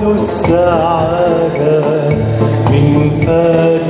السعادة من فادي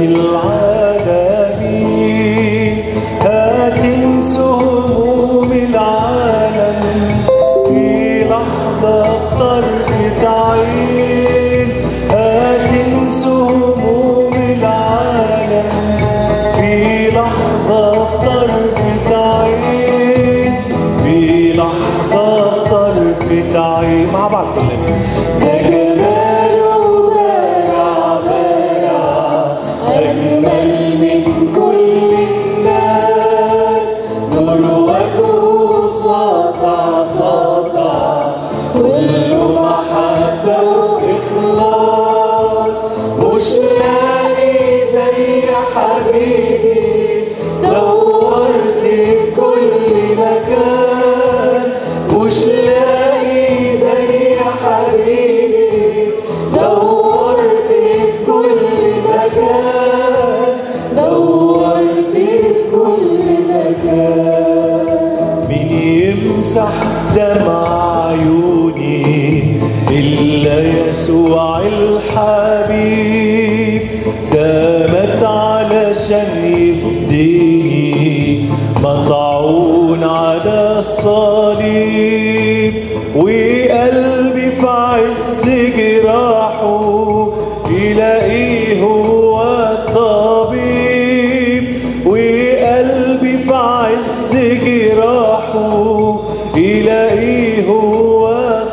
العالمين هتنس هموم العالم في لحظة في طرفة عين هتنس هموم العالم في لحظة في طرفة عين في لحظة في طرفة عين مع بعض كلنا ده جماله بارع بارع أجمل من كل الناس نور وجهه ساطع ساطع كله محبة وإخلاص مش لاقي زي حبيبي دورت في كل مكان مش لاقي زي حبيبي دورت في كل مكان دورت في كل مكان مين يمسح دمع عيوني إلا يسوع الحبيب ده مات علشان يفديني مطعون على الصليب وقلبي في عز جراحه يلاقيه هو الطبيب وقلبي في عز جراحه يلاقيه هو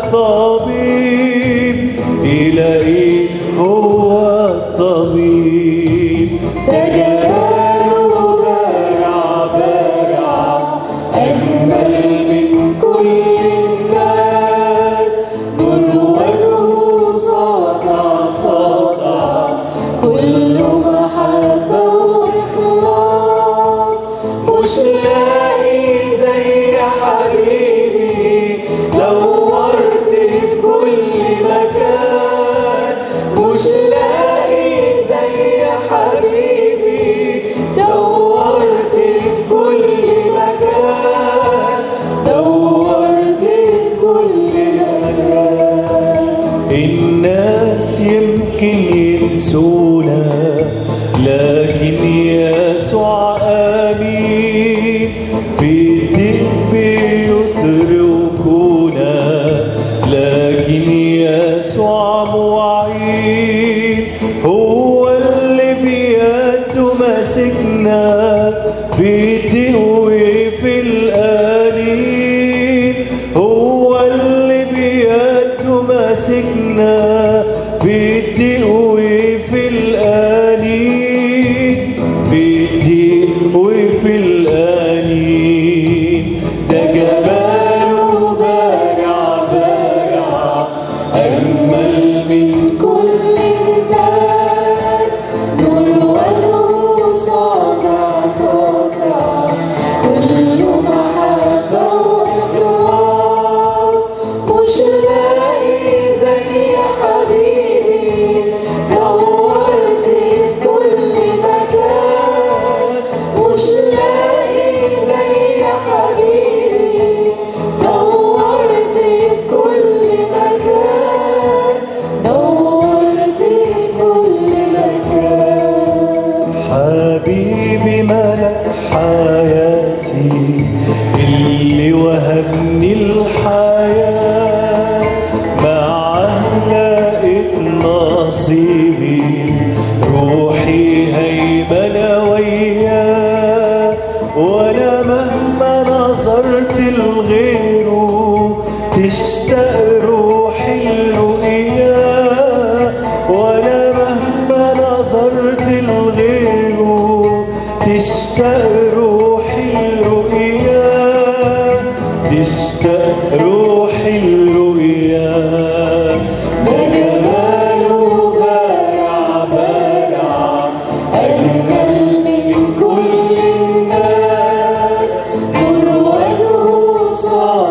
الطبيب يلاقيه هو الطبيب ده جماله بارع بارع أجمل من كل الناس نور وجهه ساطع ساطع كله محبة وإخلاص مش لاقي زي حبيبي دورت في كل مكان مش لاقي زي حبيبي دورت في كل مكان دورت في كل مكان الناس يمكن ينسونا لكن يسوع امين في الدب يتركونا لكن يسوع معين هو اللي بيده ماسكنا في تقوي في الآلين هو اللي بيده ماسكنا في تقوي في الآلين في تقوي في الآلين ده جماله بارع بارع أجمل من كل الناس نور وجهه ساطع ساطع كله محبة وإخلاص مش لاقي زي حبيبي دورت في كل مكان مش لاقي زي حبيبي دورت في كل مكان دورت في كل مكان حبيبي ملك حياتي اللي وهبني الحياة معاه لقيت نصيبي روحي هيمنة وياه وانا مهما نظرت لغيره تشتاق روحي له اياه وانا مهما نظرت لغيره تشتاق روحي له اياه تشتاق روحي له اياه ده جماله بارع بارع أجمل من كل الناس نور وجهه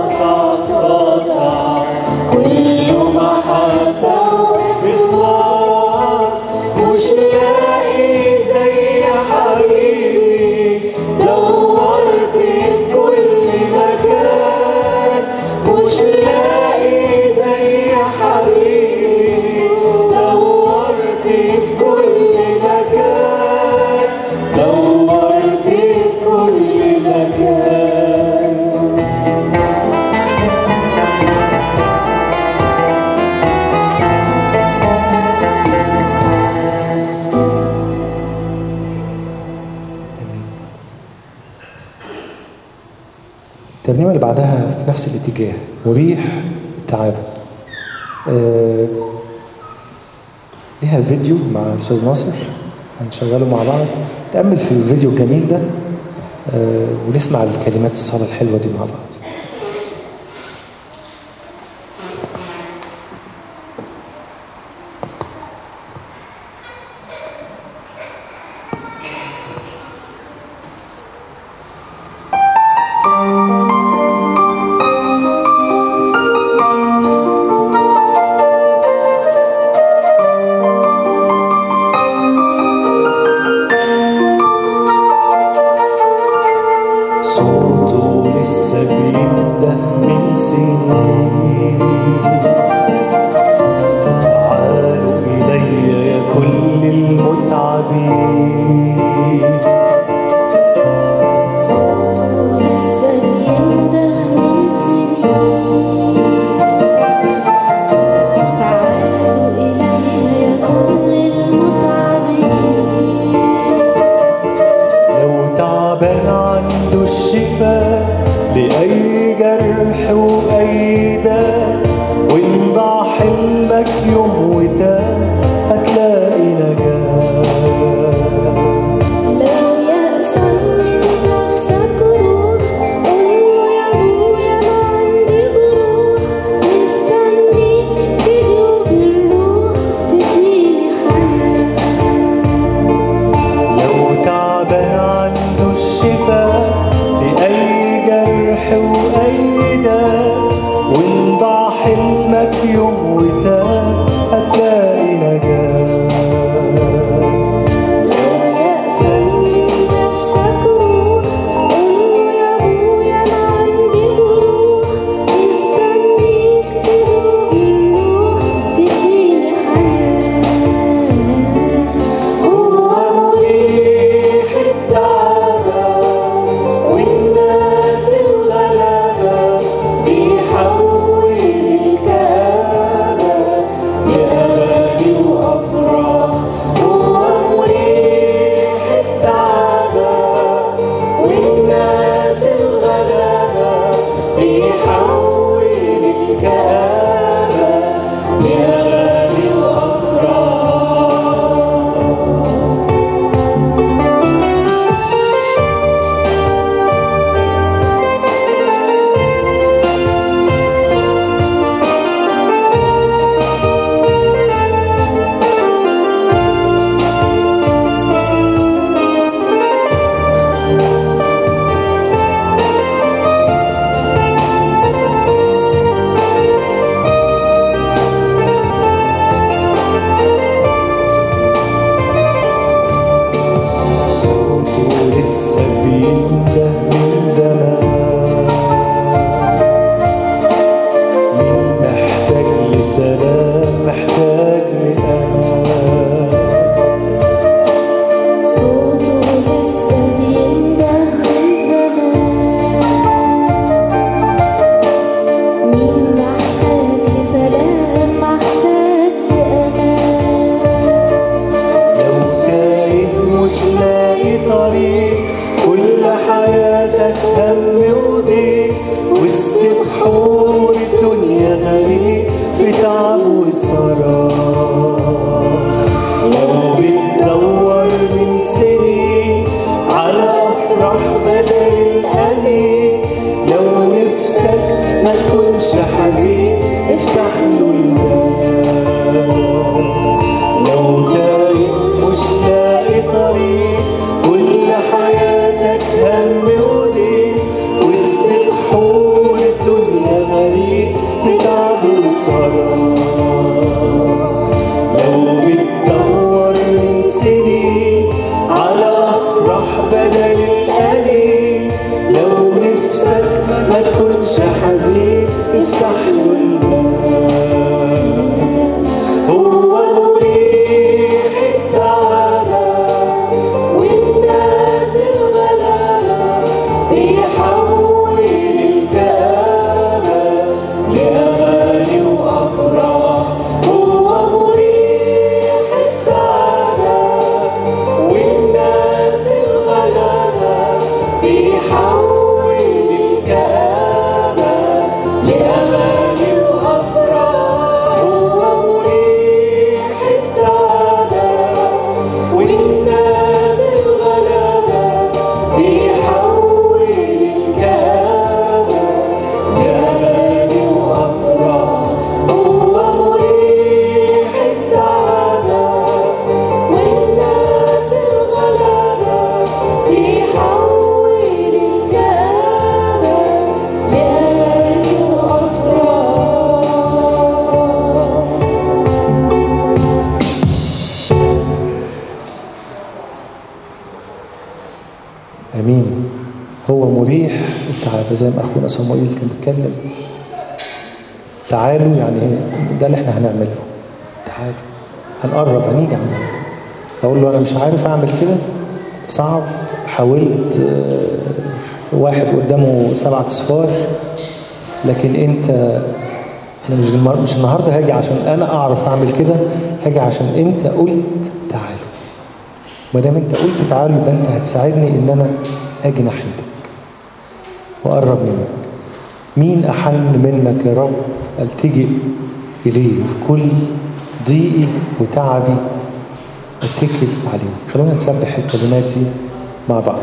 الترنيمة اللي بعدها في نفس الاتجاه مريح التعب آه ليها فيديو مع الأستاذ ناصر هنشغله مع بعض تأمل في الفيديو الجميل ده آه ونسمع الكلمات الصلاة الحلوة دي مع بعض صوته لسه بينده من سنين تعالوا إلي يا كل المتعبين صوته لسه بينده من سنين تعالوا إلي يا كل المتعبين لو تعبان عنده الشفاء لأي جرح وأي داء وإن ضاع حلمك يوم وتاه هتلاقي نجاة لو يأسا من نفسك روح قوله يا أبويا أنا عندي جروح مستنيك تجيب الروح تديني حياة لو تعبان عنده الشفاء لأي جرح وأي داء وإن ضاع حلمك يوم وتاه هتلاقي نجاة لو يأسا من نفسك روح قوله يا أبويا أنا عندي جروح مستنيك تدوب الروح تديني حياة هو مريح التعبة والناس الغلابة بيحول الكآبة لأغاني وأفراح هو مريح التعبة والناس الغلابة بيحول الكآبة لأغاني وأفراح صوته لسه بينده من زمان مين محتاج لسلام محتاج لأمان صوته لسه بينده من زمان مين محتاج لسلام محتاج لأمان لو تايه مش لاقي طريق كل حياتك هم وضيق وسط بحور الدنيا غريق في تعب وسراب لو بتدور من سنين على أفراح بدل الأنين لو نفسك ما تكونش حزين افتح له الباب لو تايه مش لاقي طريق كل حياتك حاجة زي ما أخونا صموئيل كان بيتكلم تعالوا يعني ده اللي احنا هنعمله تعالوا هنقرب هنيجي عند ربنا اقول له انا مش عارف اعمل كده صعب حاولت آه، واحد قدامه سبعة اصفار لكن انت انا مش المر- مش النهارده هاجي عشان انا اعرف اعمل كده هاجي عشان انت قلت تعالوا ما دام انت قلت تعالوا يبقى انت هتساعدني ان انا اجي ناحيتك واقرب منك مين احن منك يا رب التجئ اليه في كل ضيقي وتعبي اتكل عليه خلونا نسبح الكلمات دي مع بعض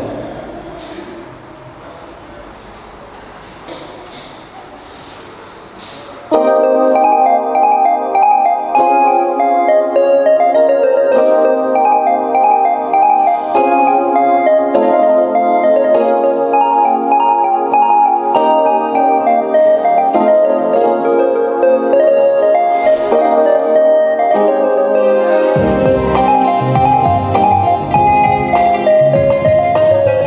Thank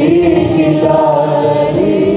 ليك العالي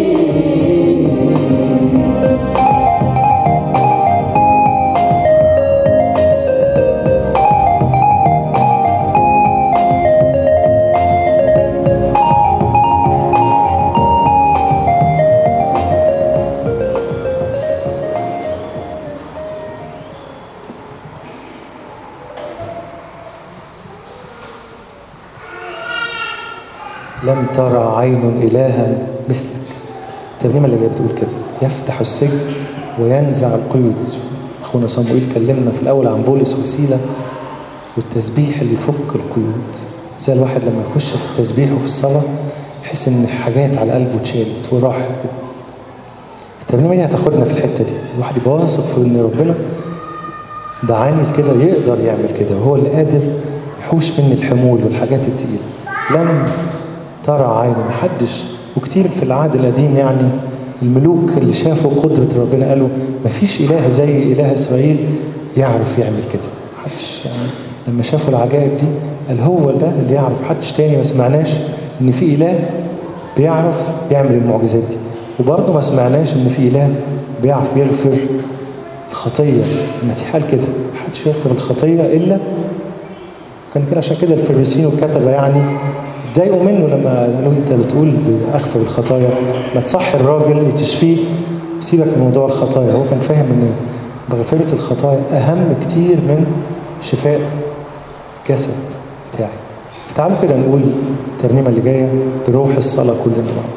لم ترى عين إلها مثلك الترنيمة اللي جاية بتقول كده يفتح السجن وينزع القيود أخونا صموئيل كلمنا في الأول عن بولس وسيلة والتسبيح اللي يفك القيود زي الواحد لما يخش في التسبيح وفي الصلاة يحس إن حاجات على قلبه اتشالت وراحت كده الترنيمة دي هتاخدنا في الحتة دي الواحد يبقى واثق في إن ربنا دعاني كده يقدر يعمل كده وهو اللي قادر يحوش مني الحمول والحاجات التقيلة لم ترى عين محدش وكتير في العهد القديم يعني الملوك اللي شافوا قدرة ربنا قالوا مفيش إله زي إله إسرائيل يعرف يعمل كده محدش يعني لما شافوا العجائب دي قال هو ده اللي يعرف محدش تاني ما سمعناش إن في إله بيعرف يعمل المعجزات دي وبرضه ما سمعناش إن في إله بيعرف يغفر الخطية المسيح قال كده محدش يغفر الخطية إلا كان كده عشان كده الفريسيين والكتبة يعني اتضايقوا منه لما قالوا انت بتقول باغفر الخطايا ما تصحي الراجل تشفيه سيبك من موضوع الخطايا هو كان فاهم ان مغفرة الخطايا اهم كتير من شفاء الجسد بتاعي فتعالوا كده نقول الترنيمة اللي جاية بروح الصلاة كلنا مع بعض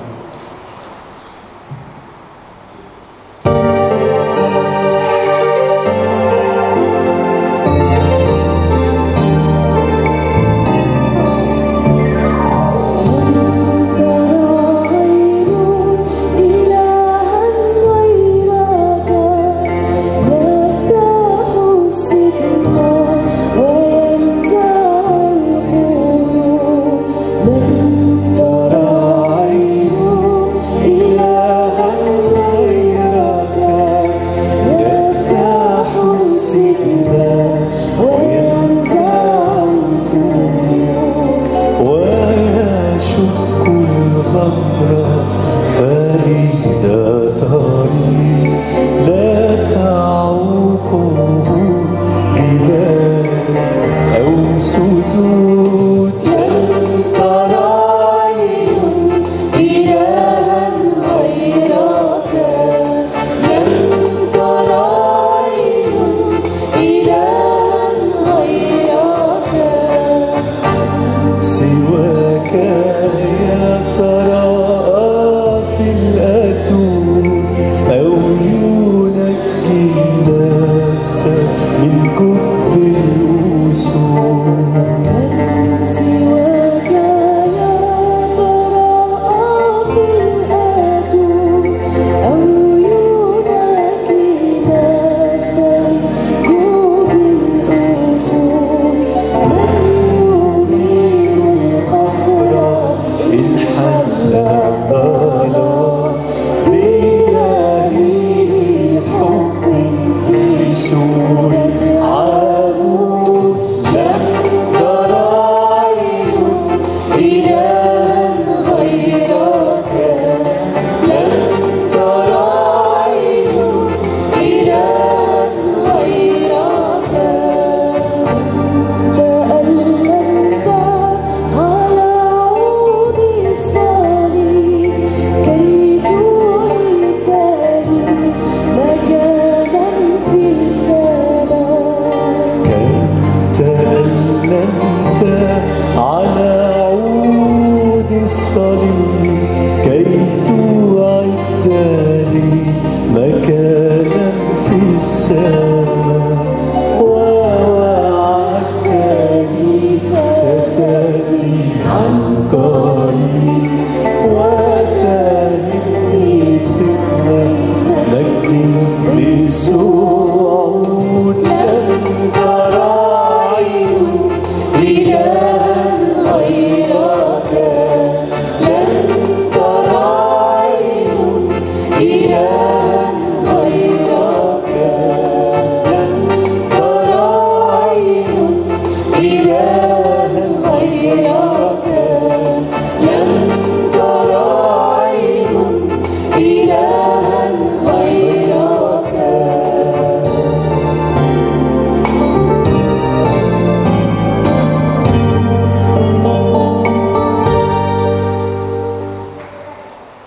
ترى غير إلها غيرك يفتح السجن وينزع القيود لن ترى عين إلها غيرك يفتح السجن وينزع القيود ويشك الغمر فإذا طريق لا تعوقه جبال أو سدود لن ترى عين إلها غيرك لن ترى عين إلها غيرك سواك يا ترى في الأتون أو ينجي النفس من كب الأسود من سواك يا ترى في الأتون أو ينجي نفسا كوب الأسود من ينير القفر إن حل الظلام بإله حب في سورة عمود لم ترى عين إلها غيرك لم ترى عين إلها غيرك تألمت على عود الصليب كي تعيد لي مكانا في السماء تألمت على عود الصليب كي توعد لي مكانا في السماء ووعدتني ستأتي عن قريب وتهدي ثقل مجد بالصعود لن ترى عين إلها غيرك لن ترى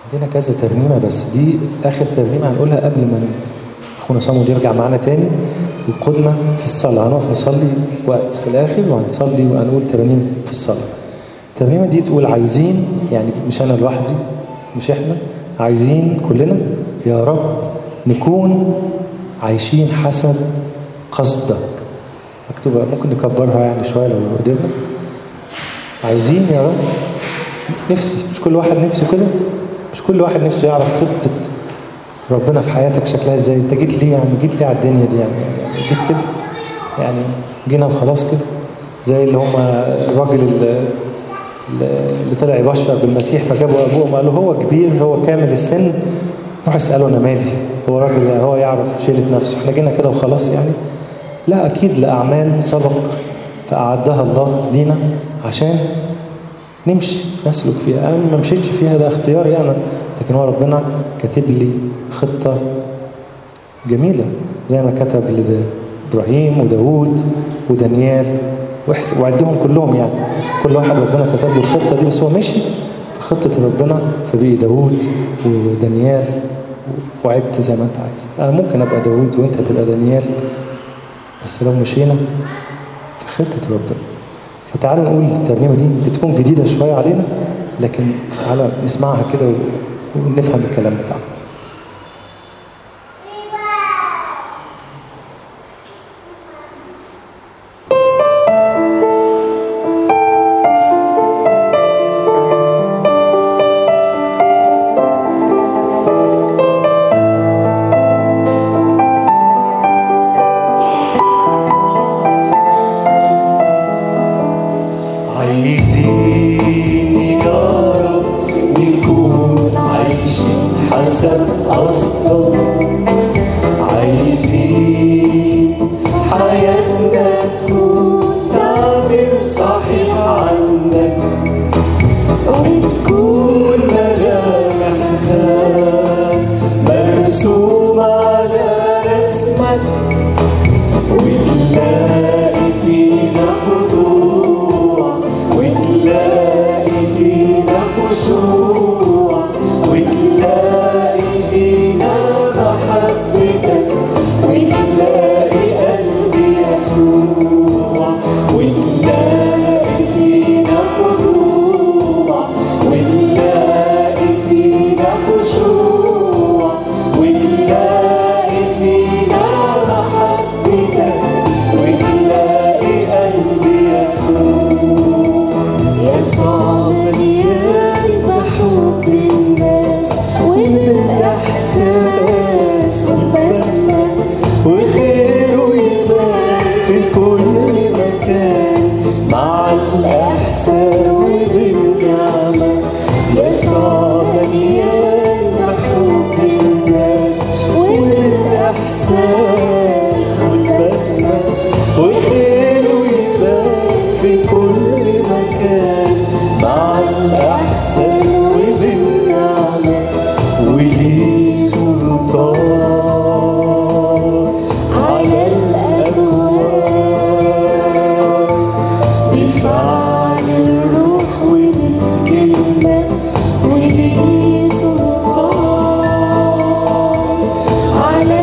عندنا كذا ترنيمة بس دي آخر ترنيمة هنقولها قبل ما أخونا صامود يرجع معانا تاني ويقودنا في الصلاة هنقف نصلي وقت في الآخر وهنصلي وهنقول ترانيم في الصلاة الترنيمة دي تقول عايزين يعني مش أنا لوحدي مش إحنا عايزين كلنا يا رب نكون عايشين حسب قصدك مكتوبة ممكن نكبرها يعني شوية لو قدرنا عايزين يا رب نفسي مش كل واحد نفسه كده مش كل واحد نفسه يعرف خطة ربنا في حياتك شكلها ازاي انت جيت ليه يعني جيت ليه على الدنيا دي يعني, يعني جيت كده يعني جينا وخلاص كده زي اللي هم الراجل اللي, اللي طلع يبشر بالمسيح فجابوا ابوه قالوا هو كبير هو كامل السن روح اساله انا مالي هو راجل هو يعرف شيلة نفسه احنا جينا كده وخلاص يعني لا اكيد لاعمال سبق فاعدها الله لينا عشان نمشي نسلك فيها انا ما مشيتش فيها ده اختياري انا لكن هو ربنا كاتب لي خطه جميله زي ما كتب لابراهيم وداوود ودانيال وعدهم كلهم يعني كل واحد ربنا كتب له الخطه دي بس هو مشي في خطه ربنا فبقي داوود ودانيال وعدت زي ما انت عايز انا ممكن ابقى داوود وانت تبقى دانيال بس لو مشينا في خطه ربنا فتعالوا نقول الترنيمه دي بتكون جديده شويه علينا لكن تعالى نسمعها كده ونفهم الكلام بتاعها عايزين يا رب نكون عايشين حسب قصدك عايزين حياتنا تكون تعبير صحيح عنك وتكون ملامحها مرسومة على رسمك وتلاقي فينا خضوع وتلاقي فينا خشوع وتلاقي فينا محبتك وتلاقي قلب يسوع وتلاقي فينا خضوع وتلاقي فينا خشوع وتلاقي فينا محبتك وتلاقي قلب يسوع يسوع مليان بحب الناس وبالإحساس والبسمة وخيره يبان في كل مكان مع الإحسان وبالنعمة يسوع مليان بحب الناس وبالإحساس والبسمة وخيره يبان في كل مكان مع الإحسان وبالنعمة وليه سلطان على الأكوان بفعل الروح وبالكلمة وليه سلطان على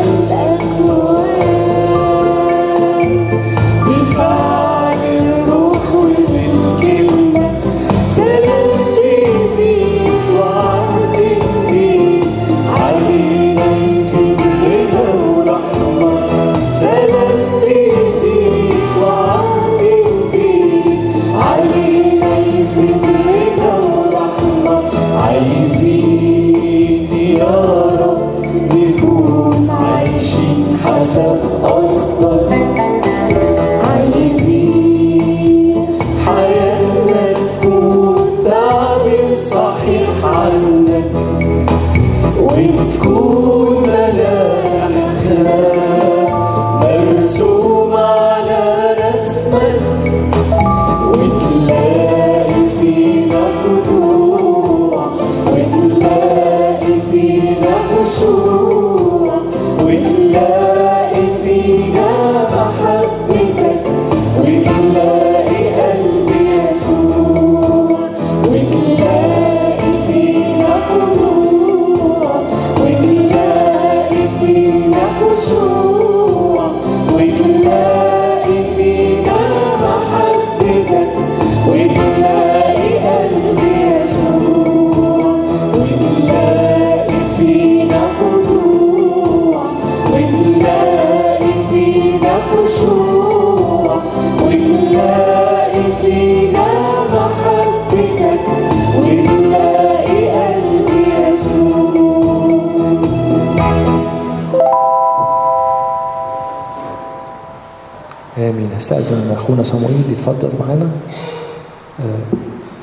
الأكوان بفعل الروح وبالكلمة سلام بيزيد وعهد جديد علينا يفيد هنا ورحمة سلام بيزيد وعهد جديد علينا يفيد هنا ورحمة عايزين يا رب نكون عايشين حسب قصدك عايزين حياتنا تكون تعبير صحيح عنك وتكون ملامحها مرسومة على رسمك وتلاقي فينا خضوع وتلاقي فينا خشوع وتلاقي فينا محبتك وتلاقي قلب يسوع وتلاقي فينا حضور استأذن أخونا صموئيل يتفضل معانا آه،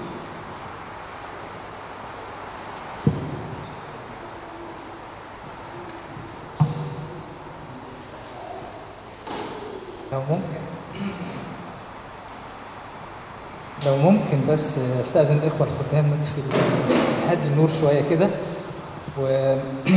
لو ممكن لو ممكن بس استاذن الاخوه الخدام نطفي هدي النور شويه كده و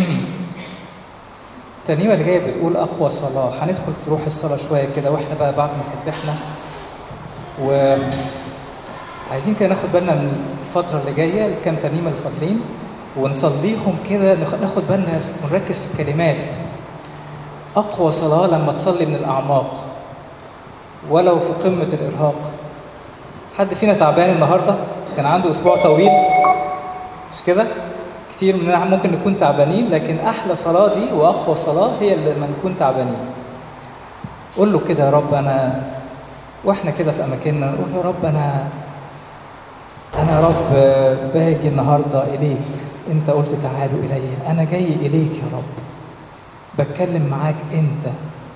الترنيمه اللي جايه بتقول اقوى صلاه هندخل في روح الصلاه شويه كده واحنا بقى بعد ما سبحنا و عايزين كده ناخد بالنا من الفتره اللي جايه الكام ترنيمه اللي فاضلين ونصليهم كده ناخد ناخد بالنا ونركز في الكلمات اقوى صلاه لما تصلي من الاعماق ولو في قمة الإرهاق حد فينا تعبان النهاردة كان عنده أسبوع طويل مش كده كتير مننا ممكن نكون تعبانين لكن أحلى صلاة دي وأقوى صلاة هي اللي لما نكون تعبانين قول له كده يا رب أنا وإحنا كده في أماكننا نقول يا رب أنا أنا يا رب باجي النهاردة إليك أنت قلت تعالوا إلي أنا جاي إليك يا رب بتكلم معاك أنت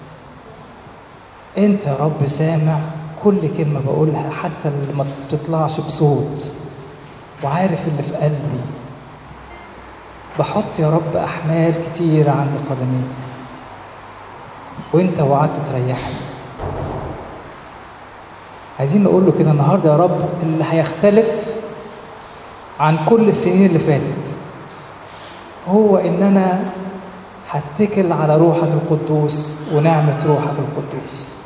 انت يا رب سامع كل كلمة بقولها حتى اللي ما بتطلعش بصوت وعارف اللي في قلبي بحط يا رب أحمال كتير عند قدميك وانت وعدت تريحني عايزين نقول له كده النهارده يا رب اللي هيختلف عن كل السنين اللي فاتت هو ان انا هتكل على روحك القدوس ونعمة روحك القدوس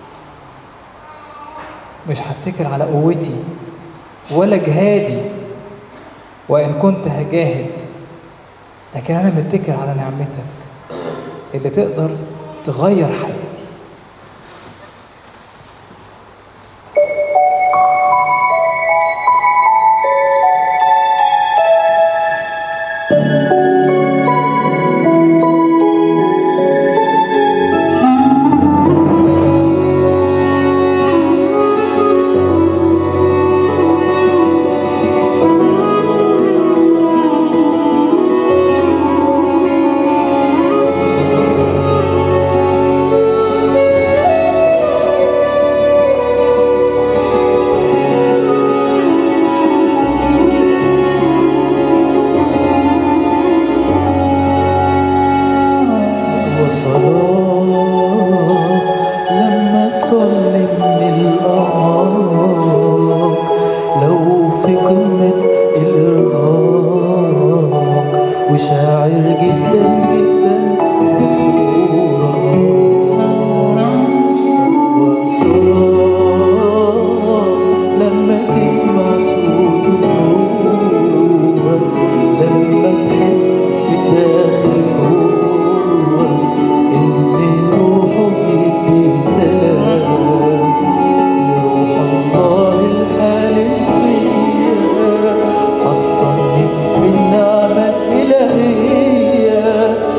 مش هتكل على قوتي ولا جهادي وإن كنت هجاهد لكن أنا متكل على نعمتك اللي تقدر تغير حياتي وصلاة لما تصلي من الأعماق لو في قمة الإرهاق وشاعر جدا جدا وصلاة لما تسمع صوت النور لما تحس بالداخل جوه انت روحه يدي سلام روح الله الحالية حصني بالنعمة الإلهية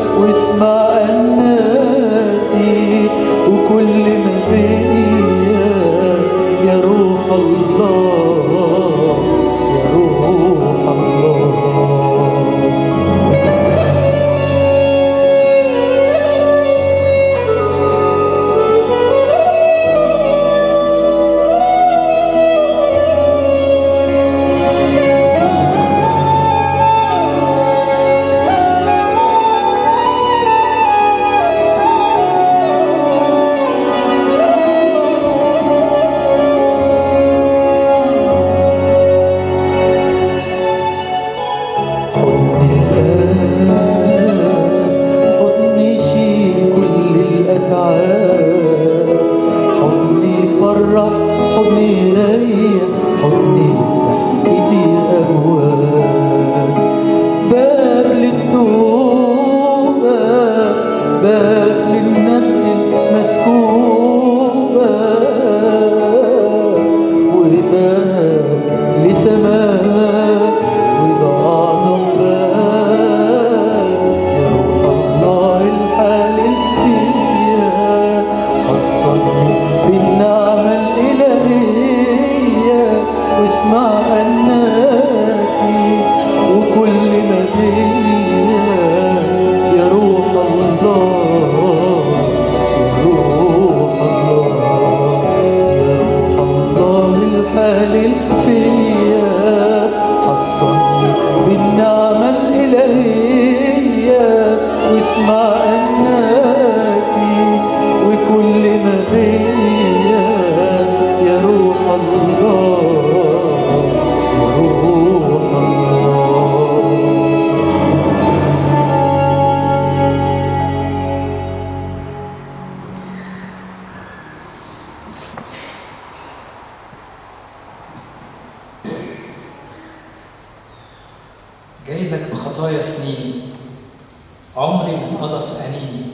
بخطايا سنيني عمري انقضى في أنيني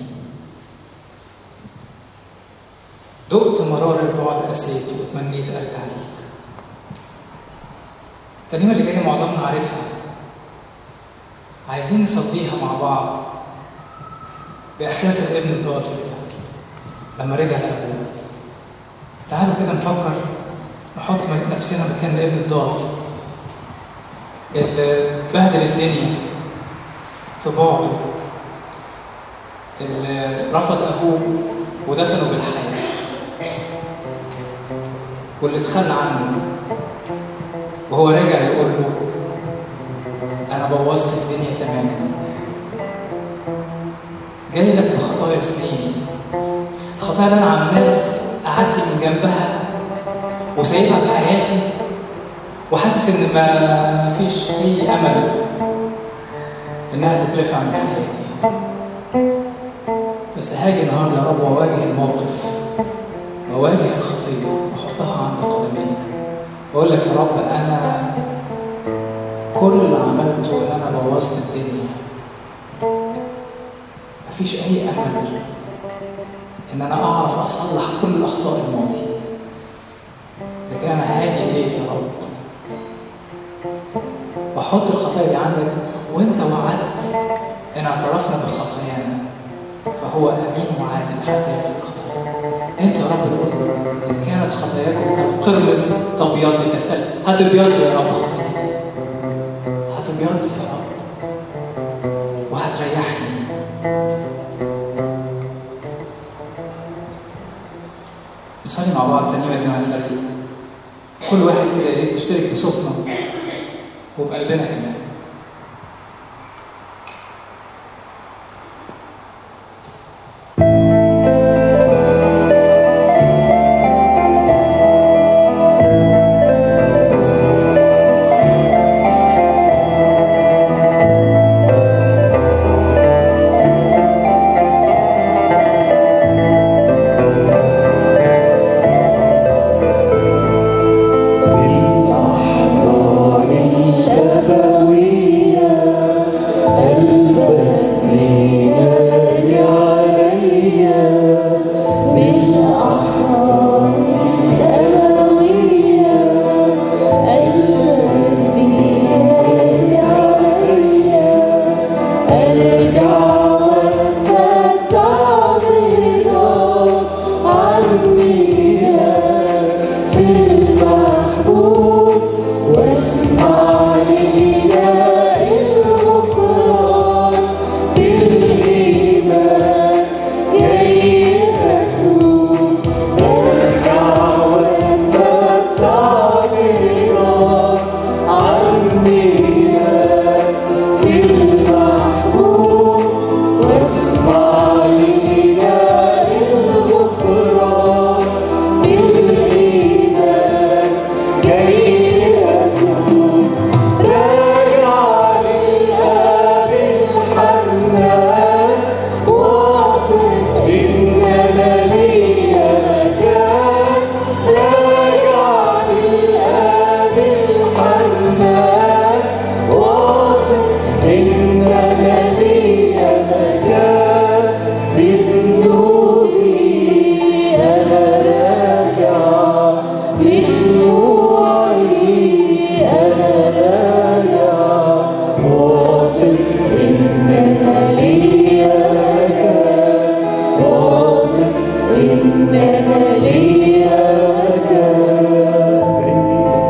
دقت مرار البعد قسيت وتمنيت أرجع ليك الترنيمة اللي جاية معظمنا عارفها عايزين نصليها مع بعض بإحساس الابن الضال كده لما رجع لأبوه تعالوا كده نفكر نحط نفسنا مكان الابن الضال اللي بهدل الدنيا في بعده اللي رفض أبوه ودفنه بالحياة واللي اتخلى عنه وهو راجع يقول له أنا بوظت الدنيا تماما جاي لك بخطايا سنيني الخطايا اللي أنا عمال أعدي من جنبها وسايبها في حياتي وحاسس إن ما فيش أي أمل إنها تترفع من حياتي بس هاجي النهارده يا رب واواجه الموقف واواجه الخطيه واحطها عند قدميك واقول لك يا رب انا كل اللي عملته ان انا بوظت الدنيا مفيش اي امل ان انا اعرف اصلح كل اخطاء الماضي لكن انا هاجي اليك يا رب واحط الخطايا دي عندك وانت وعدت ان اعترفنا بخطايانا فهو امين وعادل حتى يغفر خطايانا انت يا رب اللي قلت ان كانت خطاياكم كالقرمز تبيض كالثلج هتبيض يا رب خطيتي هتبيض يا رب وهتريحني نصلي مع بعض الترنيمه دي مع الفريق كل واحد كده ايه يشترك بصوتنا وبقلبنا كمان بالأحضان الأبوية قلبك بينادي عليا بالأحضان الأبوية قلبك بينادي عليا أرجع وأتمتع برضاك عني في المحبوب واسمع لنداء الغفران بالإيمان جاي أتوب أرجع وأتمتع برضاك عني في المحبوب واسمع لنداء الغفران بالإيمان جاي أتوب راجع للآب الحنان واثق إن أنا ليا مكان راجع للآب الحنان واثق إن أنا ليا مكان بذنوبي أنا راجع بدموعي أنا راجع واثق إن أنا ليا مكان واثق إن أنا ليا مكان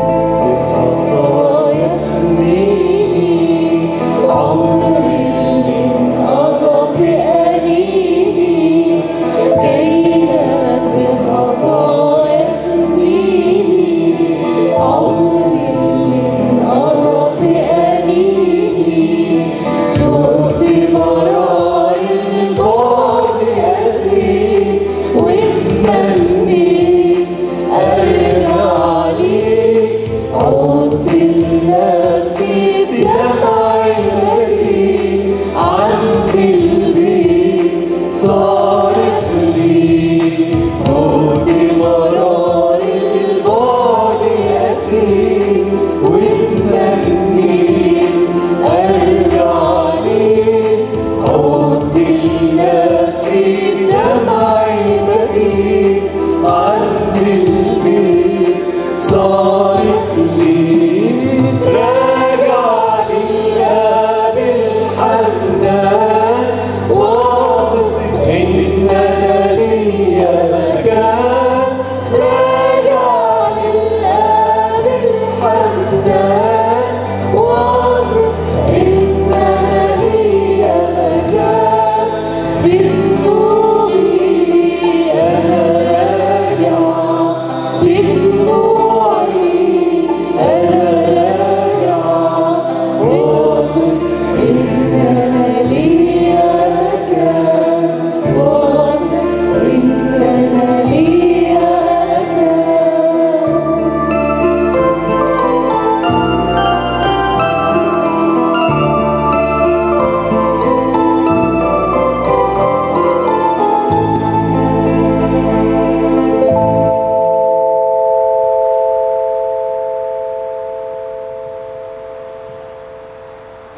بخطايا سنيني عمري اللي انقضى في أنيني جايلك بخطايا سنيني عمري اللي انقضى في أنيني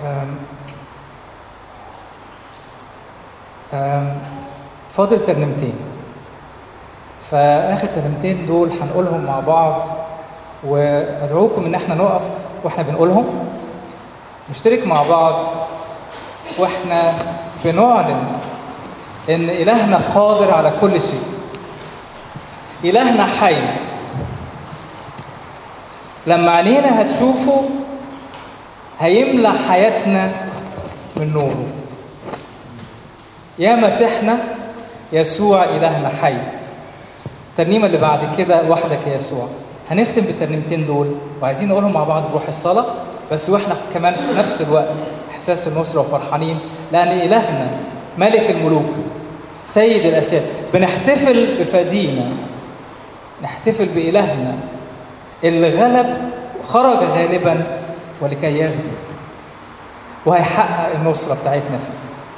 أم أم فاضل ترنيمتين فآخر ترنيمتين دول هنقولهم مع بعض وأدعوكم إن احنا نقف واحنا بنقولهم نشترك مع بعض واحنا بنعلن إن إلهنا قادر على كل شيء إلهنا حي لما عينينا هتشوفه هيملى حياتنا من نوره يا مسيحنا يسوع إلهنا حي الترنيمة اللي بعد كده وحدك يا يسوع هنختم بالترنيمتين دول وعايزين نقولهم مع بعض بروح الصلاة بس واحنا كمان في نفس الوقت إحساس النصرة وفرحانين لأن إلهنا ملك الملوك سيد الأسياد بنحتفل بفدينا نحتفل بإلهنا اللي غلب خرج غالبا ولكي يغلب وهيحقق النصرة بتاعتنا فيه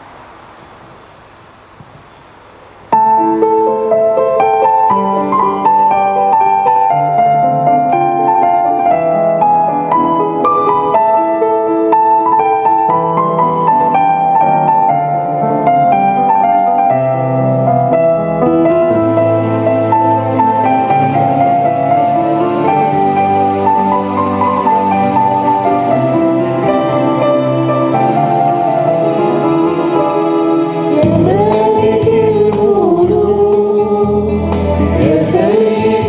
يا مالك الملوك يا سيد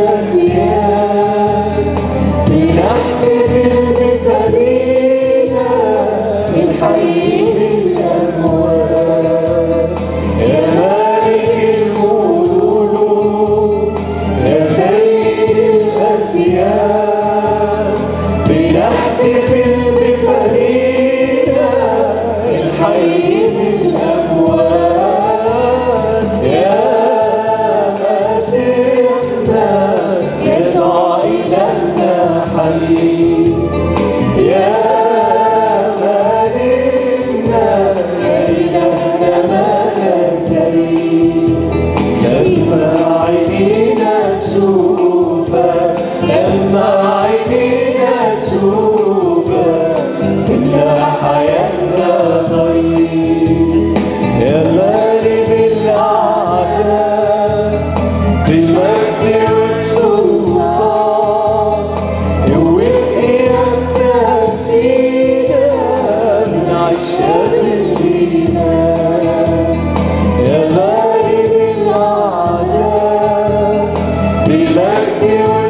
الأسياد بنحتفل بفدينا الحي بالأموات يا مالك الملوك يا سيد الأسياد بنحتفل بفدينا الحي بالأموات يا مسيحنا يسوع إلهنا حي يا مالكنا يا إلهنا مالك زي لما عينينا تشوفك لما عينينا تشوفك تملى حياتنا طيب يا غالب الأعداء بالمجد والسلطان قوة قيامتك فينا من عشاق الإيمان يا غالب الأعداء بمجد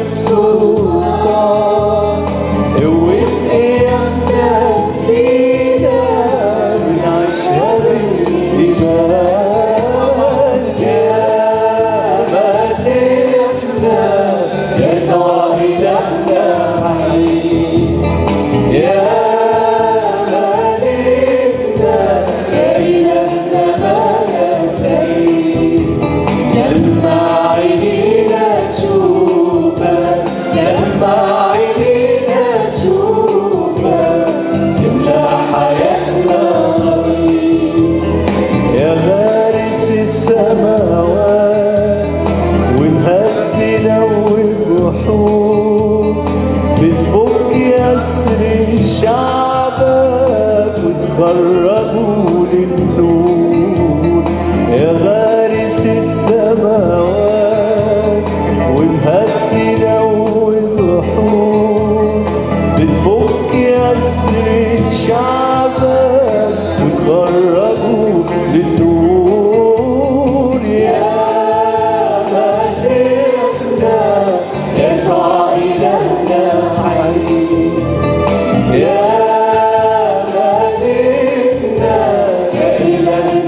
والسلطان قوة قيامتك فينا من عشاق الإيمان يا مسيحنا يسوع إلهنا حي يا مالكنا يا إلهنا مالك زي لما عينينا تشوفك لما عينينا تشوفك تملى حياتنا طريق يا غارس السماوات ومهدي لو البحور بتفك يسر شعبك وتخرجوا للنور يا غارس السماوات ومهدي لو البحور بتفك يسر شعبك وتخرجوا للنور يا مسيحنا يسوع إلهنا حي يا مالكنا يا إلهنا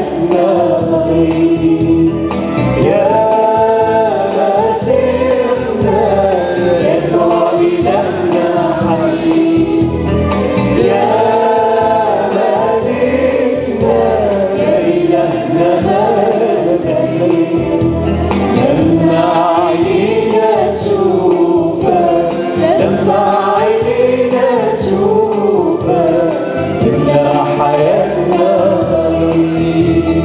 حياتنا غير يا مسيحنا يسوع إلهنا حي يا ملكنا يا إلهنا مزيد لما عينينا تشوفك لما عينينا تشوفك تملى حياتنا غير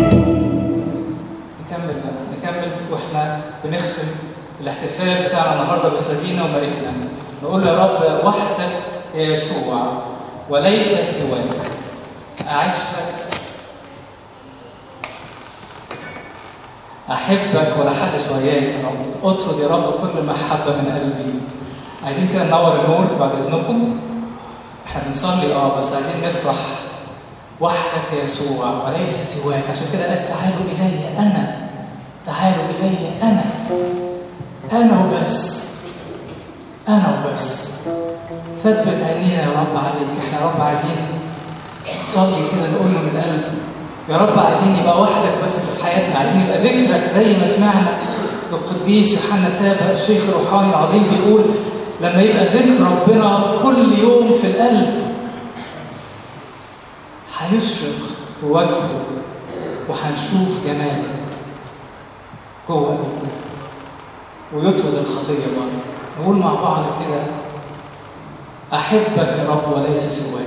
نكمل بقى نكمل واحنا بنختم الاحتفال بتاعنا النهارده بفدينا وملكنا نقول له يا رب وحدك يا يسوع وليس سواك أعيش لك أحبك ولا حد وياك يا رب اطرد يا رب كل محبة من قلبي عايزين كده ننور النور بعد إذنكم احنا بنصلي اه بس عايزين نفرح وحدك يا يسوع وليس سواك عشان كده قال تعالوا إلي أنا تعالوا إلي أنا أنا وبس أنا وبس ثبت عينينا يا رب عليك احنا يا رب عايزين نصلي كده نقول له من قلب يا رب عايزين يبقى وحدك بس اللي في حياتنا عايزين يبقى ذكرك زي ما سمعنا القديس يوحنا سابق الشيخ الروحاني العظيم بيقول لما يبقى ذكر ربنا كل يوم في القلب هيشرق وجهه وهنشوف جماله جوه قلبنا ويطرد الخطيه بره نقول مع بعض كده احبك يا رب وليس سواك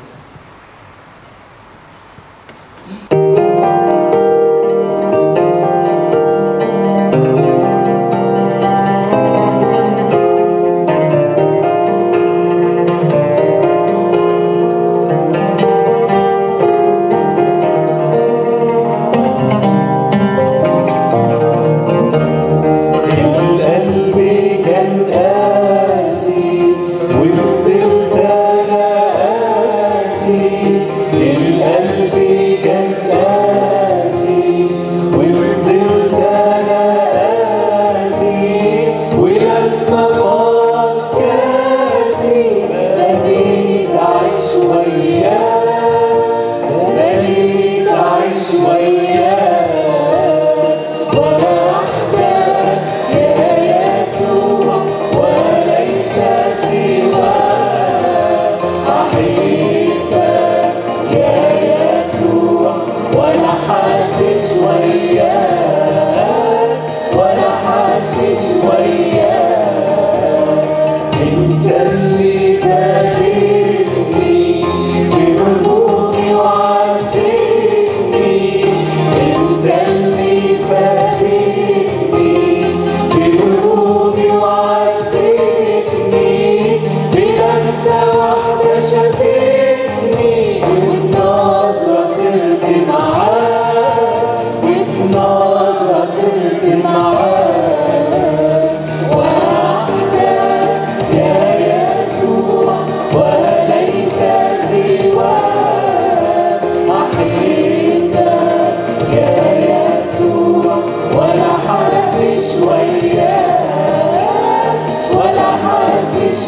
القلب كان قاسي وفضلت انا قاسي القلب كان قاسي وفضلت انا قاسي ولما فاض كاسي بديت اعيش وياك بديت اعيش وياك وحدك يا يسوع وليس سواك أحبك يا يسوع ولا حدش وياك ولا حدش وياك انت اللي فادتني في همومي وعزتني انت اللي فادتني في همومي وعزتني بلمسة واحدة شافتني وبنظرة صرت معاك وبنظرة صرت معاك وحدك يا يسوع وليس سواك أحبك يا يسوع ولا حدش وياك ولا حدش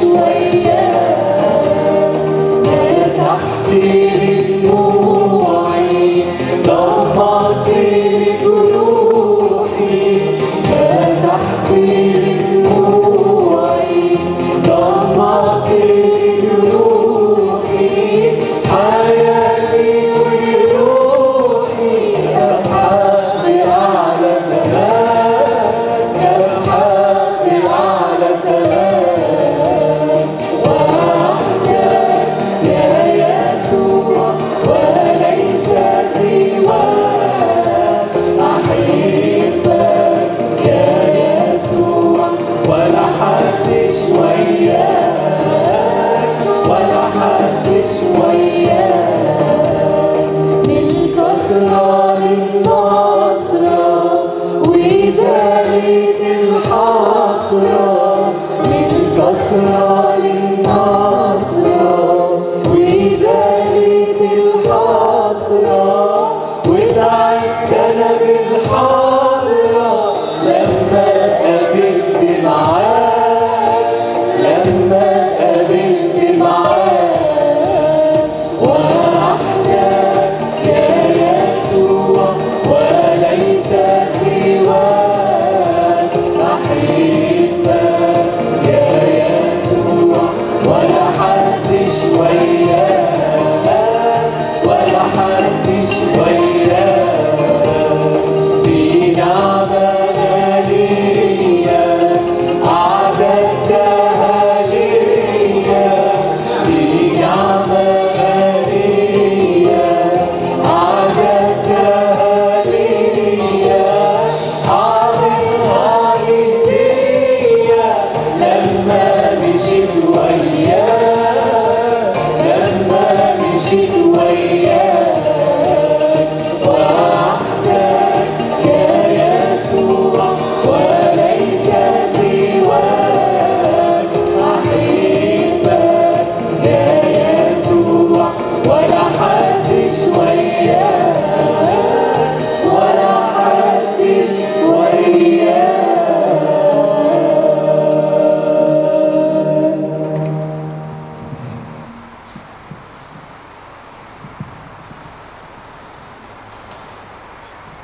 وياك مسحت لي دموعي ضمت لي جروحي مسحت لي دموعي ضمت لي جروحي حياتي وروحي سبحان بأعلى سماء سبحان بأعلى سماء وحدك يا يسوع وليس سواك أحبك يا يسوع ولا حدش وياك ولا حدش وياك من الكسرى للنصرة وإزالة الحسرة من الكسرى للنصرة وإزالة الحسرة وسعدت أنا بالحاضرة لما اتقابلت معاك لما اتقابلت معاك وحدك يا يسوع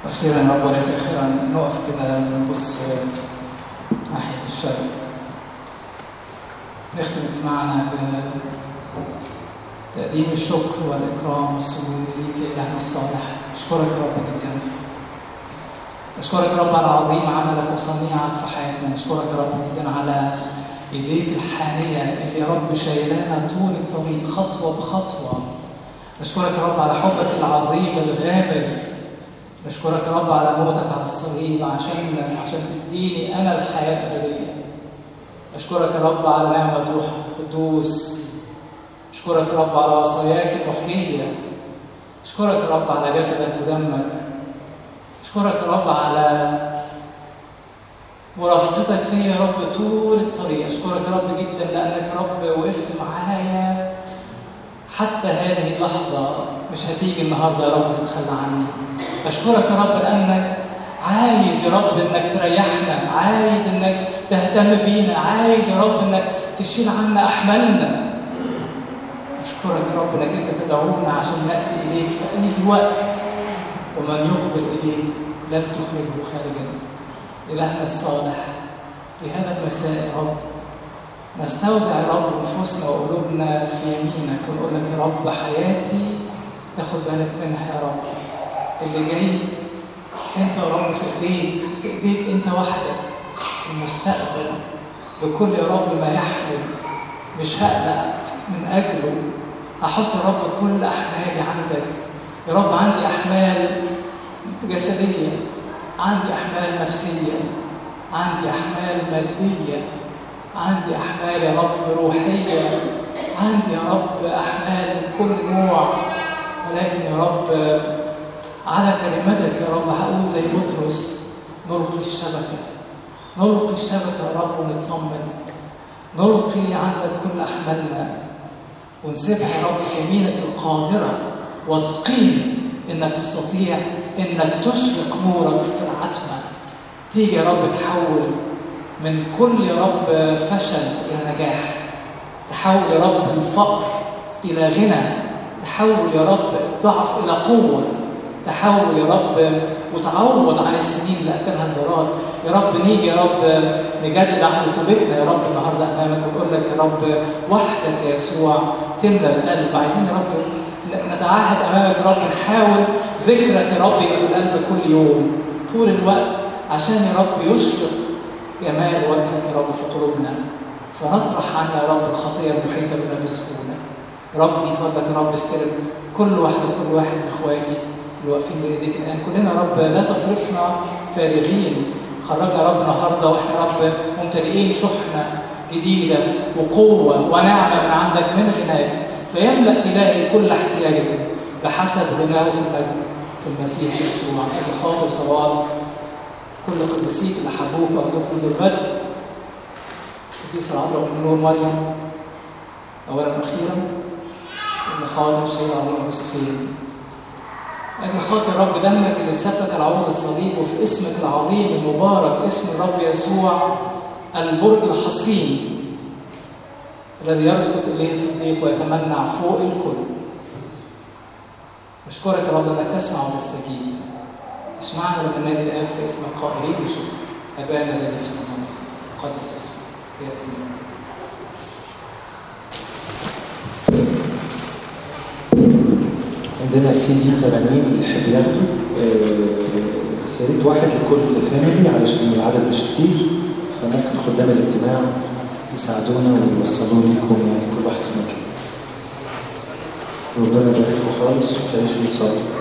أخيرا يا رب وليس أخيرا نقف كده ونبص ناحية الشرق نختم اجتماعنا بتقديم الشكر والإكرام والسجود ليك يا إلهنا الصالح أشكرك يا رب جدا أشكرك يا رب على عظيم عملك وصنيعك في حياتنا أشكرك يا رب جدا على إيديك الحانية اللي يا رب شايلانا طول الطريق خطوة بخطوة أشكرك يا رب على حبك العظيم الغامر نشكرك يا رب على موتك على الصليب عشان عشان تديني انا الحياه الابديه. اشكرك يا رب على نعمه روح القدوس. اشكرك يا رب على وصاياك المحييه. اشكرك يا رب على جسدك ودمك. اشكرك يا رب على مرافقتك لي يا رب طول الطريق، اشكرك يا رب جدا لانك يا رب وقفت معايا حتى هذه اللحظة مش هتيجي النهاردة يا رب تتخلى عني أشكرك يا رب لأنك عايز يا رب إنك تريحنا عايز إنك تهتم بينا عايز يا رب إنك تشيل عنا أحمالنا أشكرك يا رب إنك أنت تدعونا عشان نأتي إليك في أي وقت ومن يقبل إليك لن تخرجه خارجا إلهنا الصالح في هذا المساء يا رب نستودع يا رب نفوسنا وقلوبنا في يمينك ونقول لك يا رب حياتي تاخد بالك منها يا رب اللي جاي انت يا رب في ايديك في ايديك انت وحدك المستقبل بكل يا رب ما يحمل مش هقلق من اجله هحط يا رب كل احمالي عندك يا رب عندي احمال جسديه عندي احمال نفسيه عندي احمال ماديه عندي أحمال يا رب روحية عندي يا رب أحمال من كل نوع ولكن يا رب على كلمتك يا رب هقول زي بطرس نلقي الشبكة نلقي الشبكة يا رب ونطمن نلقي عندك كل أحمالنا ونسيبها يا رب في يمينك القادرة واثقين إنك تستطيع إنك تشرق نورك في العتمة تيجي يا رب تحول من كل يا رب فشل إلى نجاح تحول يا رب الفقر إلى غنى تحول يا رب الضعف إلى قوة تحول يا رب وتعوض عن السنين اللي أكلها الجراد يا رب نيجي يا رب نجدد عهد توبتنا يا رب النهارده أمامك ونقول لك يا رب وحدك يا يسوع تملى القلب عايزين يا رب نتعاهد أمامك يا رب نحاول ذكرك يا رب يبقى في القلب كل يوم طول الوقت عشان يا رب يشرق جمال وجهك يا رب في قلوبنا فنطرح عنا يا رب الخطيه المحيطه بنا بسهوله يا رب من فضلك يا رب استلم كل واحد كل واحد من اخواتي اللي واقفين بين ايديك الان كلنا يا رب لا تصرفنا فارغين خرجنا يا رب النهارده واحنا يا رب ممتلئين شحنه جديده وقوه ونعمه من عندك من غناك فيملا الهي كل احتياجنا بحسب غناه في المجد في المسيح يسوع اجل خاطر صلوات كل قديسيك اللي حبوك وأبدوك منذ البدء قديس العذراء أم النور مريم أولا وأخيرا اللي خاطر الشيء العظيم يوسفين أجل خاطر رب دمك اللي اتسفك على عود الصليب وفي اسمك العظيم المبارك اسم الرب يسوع البرج الحصين الذي يركض إليه الصديق ويتمنع فوق الكل أشكرك يا رب أنك تسمع وتستجيب اسمعنا لما نادي الآن في اسم القائلين بشكر أبانا الذي في السماء قدس اسمك يأتي منك عندنا سي دي ترانيم اللي يحب ياخده آه، بس يا ريت واحد لكل فاميلي علشان العدد مش كتير فممكن خدام الاجتماع يساعدونا ويوصلوا لكم يعني كل واحد في مكان. ربنا يبارككم خالص وتعيشوا وتصلوا.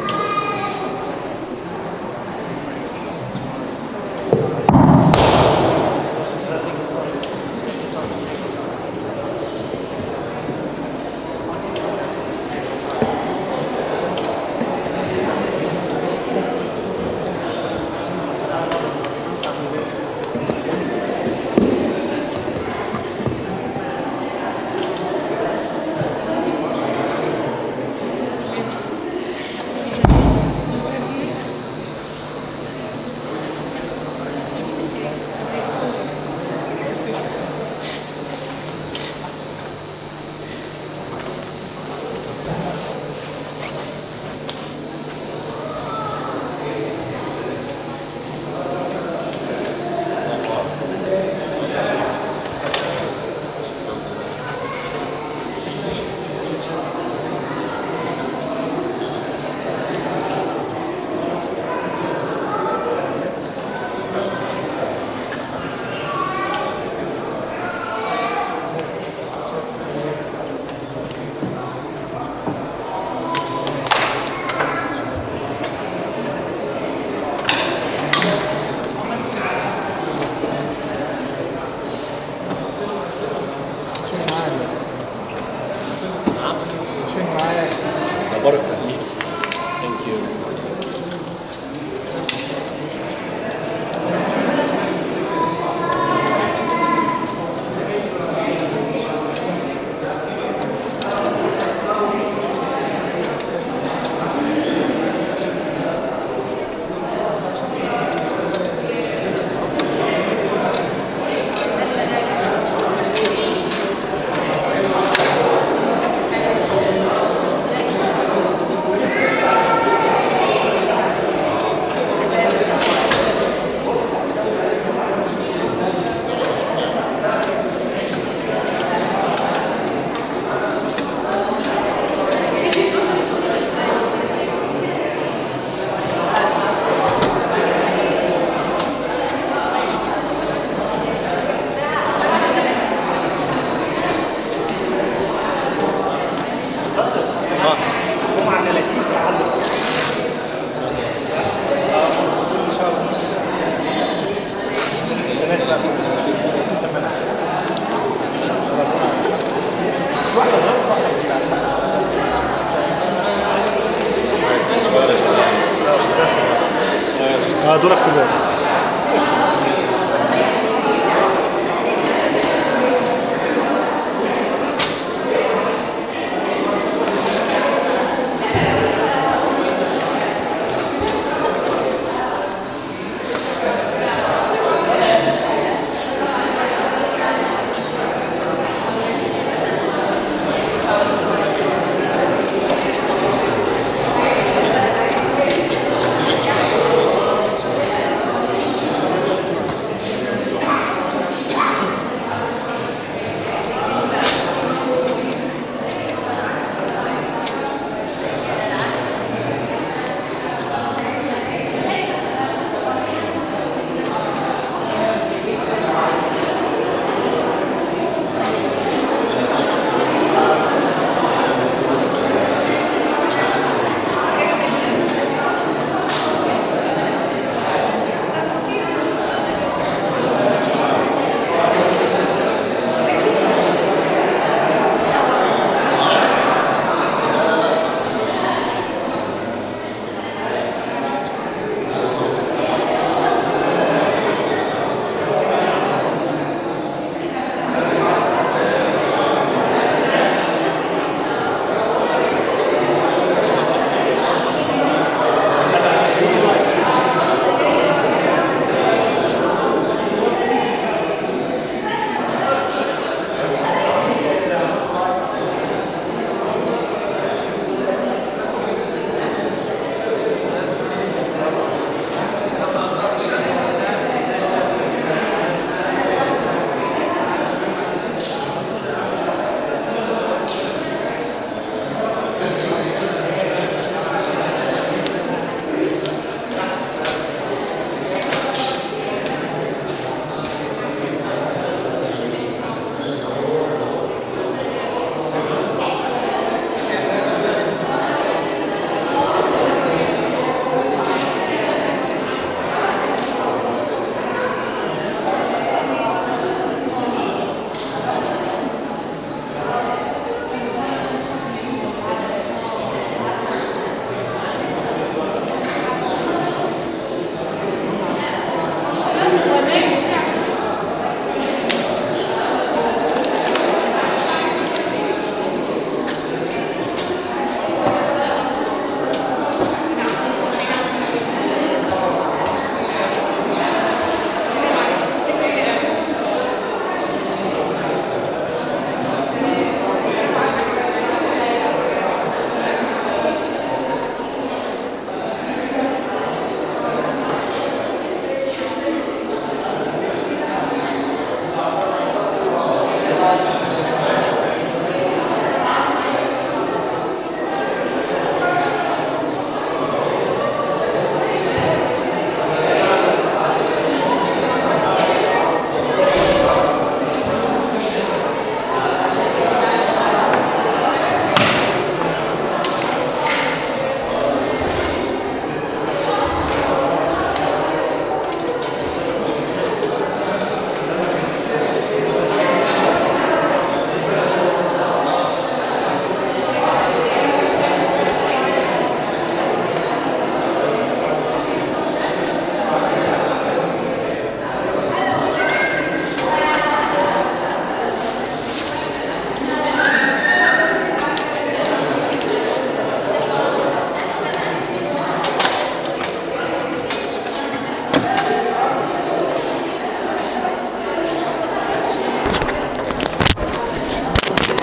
اه دول كبار